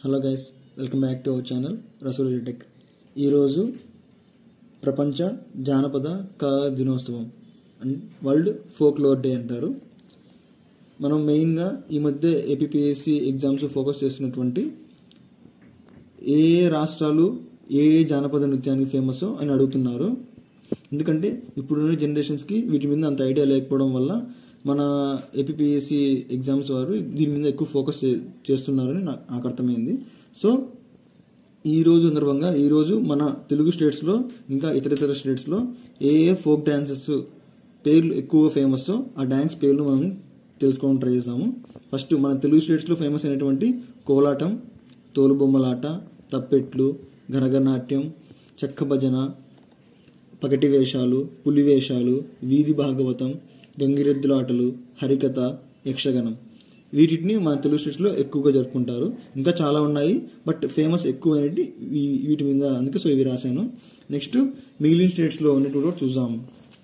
hello guys welcome back to our channel Rasool tech ఈరోజు ప్రపంచ జానపద కళా దినోత్సవం and world folklore day అంటారు మనం మెయిన్గా ఈ మధ్య ఏపీపీఎస్సి ఎగ్జామ్స్ ఫోకస్ చేస్తున్నటువంటి ఏ ఏ రాష్ట్రాలు ఏ ఏ జానపద నృత్యానికి ఫేమస్ అని అడుగుతున్నారు ఎందుకంటే ఇప్పుడున్న జనరేషన్స్కి వీటి మీద అంత ఐడియా లేకపోవడం వల్ల మన ఏపీపీఎస్సి ఎగ్జామ్స్ వారు దీని మీద ఎక్కువ ఫోకస్ చే- చేస్తున్నారని నా- నాకు అర్థమైంది సో ఈ రోజు సందర్భంగా ఈ రోజు మన తెలుగు స్టేట్స్లో ఇంకా ఇతర ఇతర స్టేట్స్లో ఏ ఏ ఫోక్ డ్యాన్సెస్ పేర్లు ఎక్కువ ఫేమస్ ఆ డ్యాన్స్ పేర్లు మనం తెలుసుకోవడం ట్రై చేసాము ఫస్ట్ మన తెలుగు స్టేట్స్లో ఫేమస్ అయినటువంటి కోలాటం తోలుబొమ్మలాట తప్పెట్లు గణగనాట్యం చెక్క భజన పగటి వేషాలు పులి వేషాలు వీధి భాగవతం గంగిరెద్దుల ఆటలు హరికథ యక్షగణం వీటిని మన తెలుగు స్టేట్స్లో ఎక్కువగా జరుపుకుంటారు ఇంకా చాలా ఉన్నాయి బట్ ఫేమస్ ఎక్కువైనవి ఈ- వీటి మీద అందుకే సో ఇవి రాశాను నెక్స్ట్ మిగిలిన స్టేట్స్లో ఉన్నట్టు కూడా చూద్దాము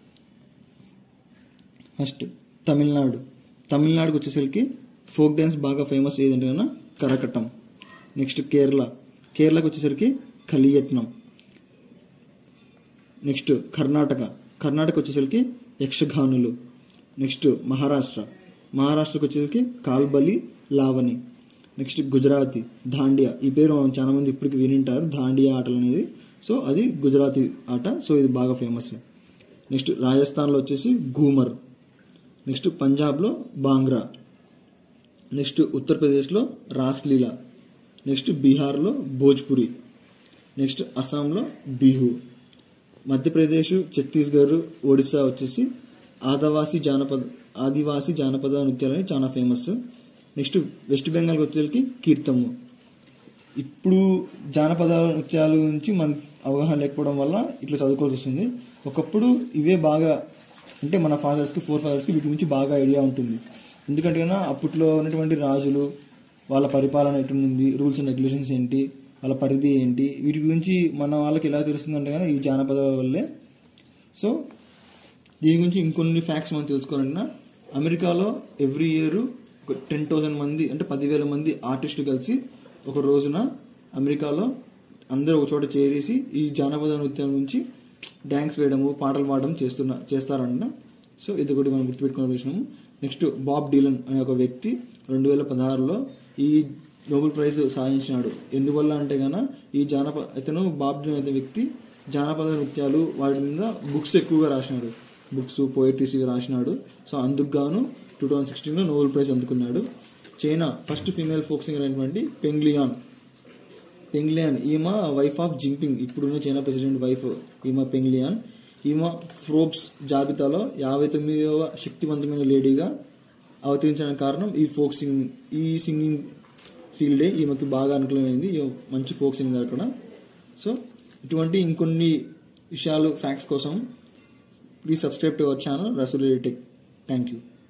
ఫస్ట్ తమిళనాడు తమిళనాడుకి వచ్చేసరికి ఫోక్ డ్యాన్స్ బాగా ఫేమస్ ఏదంటే కన్నా కరకట్టం నెక్స్ట్ కేరళ కేరళకి వచ్చేసరికి కలియత్నం నెక్స్ట్ కర్ణాటక కర్ణాటక వచ్చేసరికి యక్షగానులు నెక్స్ట్ మహారాష్ట్ర మహారాష్ట్రకి వచ్చేసరికి కాల్బలి లావణి నెక్స్ట్ గుజరాతీ దాండియా ఈ పేరు మనం చాలా మంది ఇప్పటికి వినింటారు దాండియా ఆటలు అనేది సో అది గుజరాతీ ఆట సో ఇది బాగా ఫేమస్ నెక్స్ట్ రాజస్థాన్లో వచ్చేసి గూమర్ నెక్స్ట్ పంజాబ్లో బాంగ్రా నెక్స్ట్ ఉత్తరప్రదేశ్లో రాస్లీలా నెక్స్ట్ బీహార్లో భోజ్పురి నెక్స్ట్ అస్సాంలో బిహు మధ్యప్రదేశ్ ఛత్తీస్గఢ్ ఒడిశా వచ్చేసి ఆదివాసి జానపద ఆదివాసి జానపద నృత్యాలని చాలా ఫేమస్ నెక్స్ట్ వెస్ట్ బెంగాల్కి వచ్చేసరికి కీర్తము ఇప్పుడు జానపద నృత్యాల గురించి మన అవగాహన లేకపోవడం వల్ల ఇట్లా చదువుకోవాల్సి వస్తుంది ఒకప్పుడు ఇవే బాగా అంటే మన ఫాదర్స్కి ఫోర్ ఫాదర్స్కి వీటి గురించి బాగా ఐడియా ఉంటుంది ఎందుకంటే కన్నా అప్పట్లో ఉన్నటువంటి రాజులు వాళ్ళ పరిపాలన ఎట్లుంది రూల్స్ అండ్ రెగ్యులేషన్స్ ఏంటి వాళ్ళ పరిధి ఏంటి వీటి గురించి మన వాళ్ళకి ఎలా తెలుస్తుందంటే కానీ ఈ జానపద వల్లే సో దీని గురించి ఇంకొన్ని ఫ్యాక్ట్స్ మనం తెలుసుకోవాలన్నా అమెరికాలో ఎవ్రీ ఇయర్ ఒక టెన్ థౌసండ్ మంది అంటే పదివేల మంది ఆర్టిస్టులు కలిసి ఒక రోజున అమెరికాలో అందరూ ఒక చోట చేరేసి ఈ జానపద నృత్యం నుంచి డ్యాన్స్ వేయడము పాటలు పాడడం చేస్తున్న చేస్తారంట సో ఇది ఒకటి మనం గుర్తుపెట్టుకునే విషయము నెక్స్ట్ బాబ్ డీలన్ అనే ఒక వ్యక్తి రెండు వేల పదహారులో ఈ నోబెల్ ప్రైజ్ సాధించినాడు ఎందువల్ల అంటే గాన ఈ జానపద ఇతను బాబ్ డీలన్ అనే వ్యక్తి జానపద నృత్యాలు వాటి మీద బుక్స్ ఎక్కువగా రాసినాడు బుక్స్ పోయిటరీస్ ఇవి రాసినాడు సో అందుకు గాను టూ థౌజండ్ సిక్స్టీన్లో నోబెల్ ప్రైజ్ అందుకున్నాడు China first female folk singer అయినటువంటి పెంగ్లియాన్ పెంగ్లియాన్ ఈమె వైఫ్ ఆఫ్ జింపింగ్ ఇప్పుడున్న చైనా ప్రెసిడెంట్ వైఫ్ ఈమె పెంగ్లియాన్ ఈమె ఫ్రోబ్స్ జాబితాలో యాభై తొమ్మిదవ శక్తివంతమైన లేడీగా అవతరించడానికి కారణం ఈ ఫోక్ సింగ్ ఈ సింగింగ్ ఫీల్డే ఈమెకి బాగా అనుకూలమైంది ఈమె మంచి ఫోక్ సింగర్ కూడా సో ఇటువంటి ఇంకొన్ని విషయాలు ఫ్యాక్ట్స్ కోసం please subscribe to our channel Rasool tech thank you